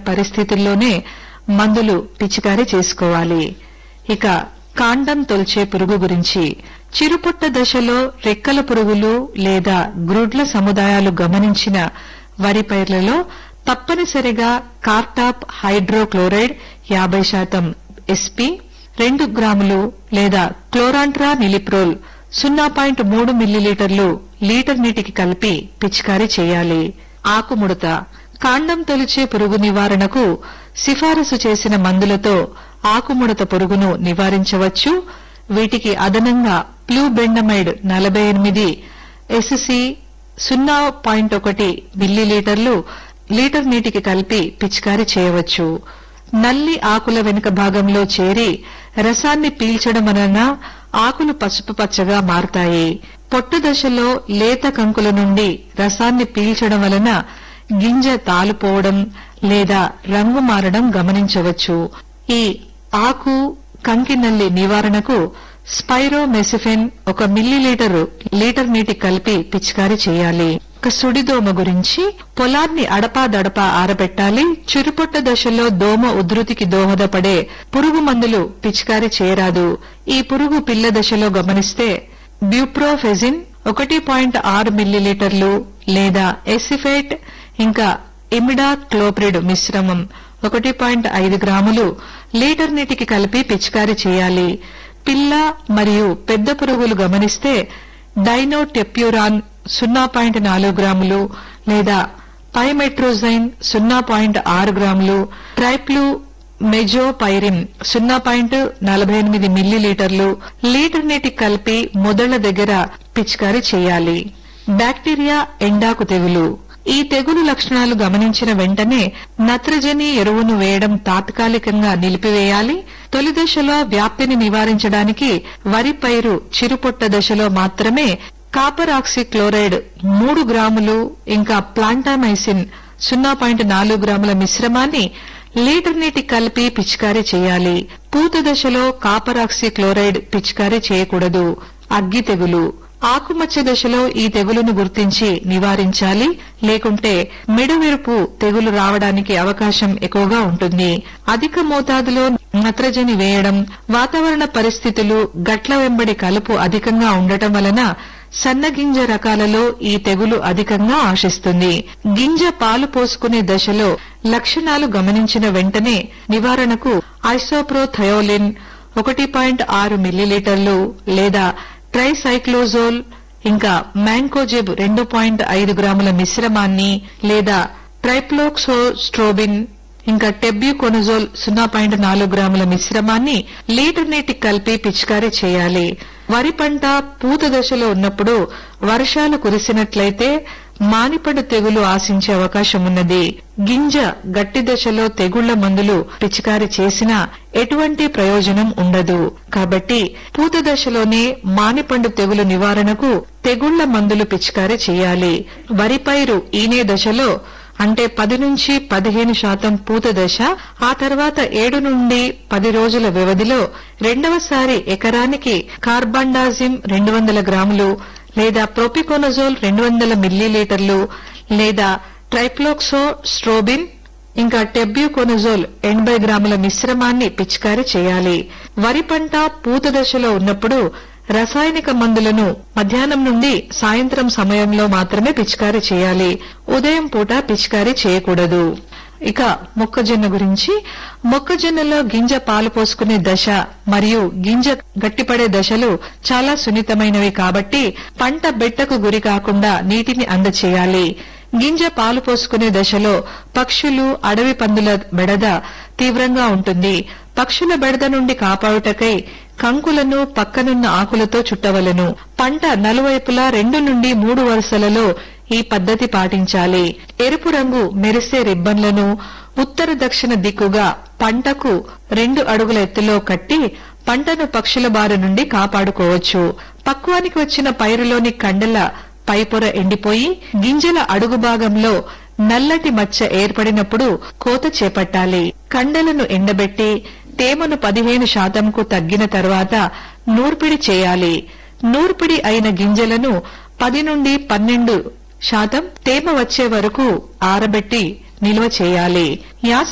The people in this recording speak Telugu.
పరిస్థితుల్లోనే మందులు పిచికారీ చేసుకోవాలి ఇక కాండం తొల్చే పురుగు గురించి చిరుపుట్ట దశలో రెక్కల పురుగులు లేదా గ్రుడ్ల సముదాయాలు గమనించిన వరి పైర్లలో తప్పనిసరిగా కార్టాప్ హైడ్రోక్లోరైడ్ యాభై శాతం ఎస్పీ రెండు గ్రాములు లేదా క్లోరాంట్రా నిలిప్రోల్ సున్నా పాయింట్ మూడు మిల్లీలీటర్లు లీటర్ నీటికి కలిపి పిచికారీ చేయాలి ఆకుముడత కాండం తొలిచే పురుగు నివారణకు సిఫారసు చేసిన మందులతో ఆకుముడత పురుగును నివారించవచ్చు వీటికి అదనంగా ప్లూబెండమైడ్ నలభై ఎనిమిది ఎస్సి సున్నా పాయింట్ ఒకటి మిల్లీలీటర్లు లీటర్ నీటికి కలిపి పిచికారీ చేయవచ్చు నల్లి ఆకుల వెనుక భాగంలో చేరి రసాన్ని పీల్చడం వలన ఆకులు పసుపు పచ్చగా మారుతాయి పొట్టు దశలో లేత కంకుల నుండి రసాన్ని పీల్చడం వలన గింజ తాలుపోవడం లేదా రంగు మారడం గమనించవచ్చు ఈ ఆకు కంకి నల్లి నివారణకు స్పైరోమెసిఫెన్ ఒక మిల్లీలీటరు లీటర్ నీటి కలిపి పిచికారీ చేయాలి ఇక సుడిదోమ గురించి పొలాన్ని అడపాదడపా ఆరబెట్టాలి చురుపొట్ట దశలో దోమ ఉధృతికి దోహదపడే పురుగు మందులు పిచికారీ చేయరాదు ఈ పురుగు పిల్ల దశలో గమనిస్తే బ్యూప్రోఫెజిన్ ఒకటి పాయింట్ ఆరు మిల్లీలీటర్లు లేదా ఎసిఫేట్ ఇంకా ఇమిడా క్లోప్రిడ్ మిశ్రమం ఒకటి పాయింట్ ఐదు గ్రాములు లీటర్ నీటికి కలిపి పిచికారీ చేయాలి పిల్ల మరియు పెద్ద పురుగులు గమనిస్తే డైనోటెప్యూరాన్ సున్నా పాయింట్ నాలుగు గ్రాములు లేదా పైమెట్రోజైన్ సున్నా పాయింట్ ఆరు గ్రాములు ట్రైప్లు మెజోపైరిన్ సున్నా పాయింట్ నలభై ఎనిమిది మిల్లీలీటర్లు లీటర్ నీటికి కలిపి మొదళ్ల దగ్గర పిచికారీ చేయాలి బ్యాక్టీరియా ఎండాకు తెగులు ఈ తెగులు లక్షణాలు గమనించిన వెంటనే నత్రజని ఎరువును వేయడం తాత్కాలికంగా నిలిపివేయాలి తొలి దశలో వ్యాప్తిని నివారించడానికి వరి పైరు చిరుపొట్ట దశలో మాత్రమే కాపర్ ఆక్సీ క్లోరైడ్ మూడు గ్రాములు ఇంకా ప్లాంటామైసిన్ సున్నా పాయింట్ నాలుగు గ్రాముల మిశ్రమాన్ని లీటర్ నీటి కలిపి పిచికారీ చేయాలి పూత దశలో కాపర్ ఆక్సీ క్లోరైడ్ పిచికారీ చేయకూడదు అగ్గి తెగులు ఆకుమచ్చ దశలో ఈ తెగులును గుర్తించి నివారించాలి లేకుంటే మెడవెరుపు తెగులు రావడానికి అవకాశం ఎక్కువగా ఉంటుంది అధిక మోతాదులో నత్రజని వేయడం వాతావరణ పరిస్థితులు గట్ల వెంబడి కలుపు అధికంగా ఉండటం వలన సన్నగింజ రకాలలో ఈ తెగులు అధికంగా ఆశిస్తుంది గింజ పాలు పోసుకునే దశలో లక్షణాలు గమనించిన వెంటనే నివారణకు ఐసోప్రోథయోలిన్ ఒకటి పాయింట్ ఆరు మిల్లీలీటర్లు లేదా ట్రైసైక్లోజోల్ ఇంకా మ్యాంకోజెబ్ రెండు పాయింట్ ఐదు గ్రాముల మిశ్రమాన్ని లేదా ట్రైప్లోక్సోస్ట్రోబిన్ ఇంకా టెబ్యూకొనజోల్ సున్నా పాయింట్ నాలుగు గ్రాముల మిశ్రమాన్ని లీటర్ నీటికి కలిపి పిచికారీ చేయాలి వరి పంట పూత దశలో ఉన్నప్పుడు వర్షాలు కురిసినట్లయితే మానిపండు తెగులు ఆశించే అవకాశం ఉన్నది గింజ గట్టి దశలో తెగుళ్ల మందులు పిచికారీ చేసినా ఎటువంటి ప్రయోజనం ఉండదు కాబట్టి పూత దశలోనే మానిపండు తెగులు నివారణకు తెగుళ్ల మందులు పిచికారీ చేయాలి వరి పైరు ఈనే దశలో అంటే పది నుంచి పదిహేను శాతం పూత దశ ఆ తర్వాత ఏడు నుండి పది రోజుల వ్యవధిలో రెండవసారి ఎకరానికి కార్బండాజిమ్ రెండు వందల గ్రాములు లేదా ప్రొపికోనజోల్ రెండు వందల మిల్లీలీటర్లు లేదా ట్రైప్లోక్సో స్ట్రోబిన్ ఇంకా టెబ్యూకొనజోల్ ఎనభై గ్రాముల మిశ్రమాన్ని పిచికారీ చేయాలి వరి పంట పూత దశలో ఉన్నప్పుడు రసాయనిక మందులను మధ్యాహ్నం నుండి సాయంత్రం సమయంలో మాత్రమే పిచికారీ చేయాలి ఉదయం పూట పిచికారీ చేయకూడదు ఇక మొక్కజొన్న గురించి మొక్కజొన్నలో గింజ పాలు పోసుకునే దశ మరియు గింజ గట్టిపడే దశలు చాలా సున్నితమైనవి కాబట్టి పంట బెట్టకు గురి కాకుండా నీటిని అందచేయాలి గింజ పాలు పోసుకునే దశలో పక్షులు అడవి పందుల బెడద తీవ్రంగా ఉంటుంది పక్షుల బెడద నుండి కాపాడుటకై కంకులను పక్కనున్న ఆకులతో చుట్టవలను పంట నలువైపులా రెండు నుండి మూడు వరుసలలో ఈ పద్ధతి పాటించాలి ఎరుపు రంగు మెరిసే రిబ్బన్లను ఉత్తర దక్షిణ దిక్కుగా పంటకు రెండు అడుగుల ఎత్తులో కట్టి పంటను పక్షుల బారి నుండి కాపాడుకోవచ్చు పక్వానికి వచ్చిన పైరులోని కండల పైపొర ఎండిపోయి గింజల అడుగు భాగంలో నల్లటి మచ్చ ఏర్పడినప్పుడు కోత చేపట్టాలి కండలను ఎండబెట్టి తేమను పదిహేను శాతంకు తగ్గిన తర్వాత నూర్పిడి చేయాలి నూర్పిడి అయిన గింజలను పది నుండి పన్నెండు శాతం తేమ వచ్చే వరకు ఆరబెట్టి నిల్వ చేయాలి యాస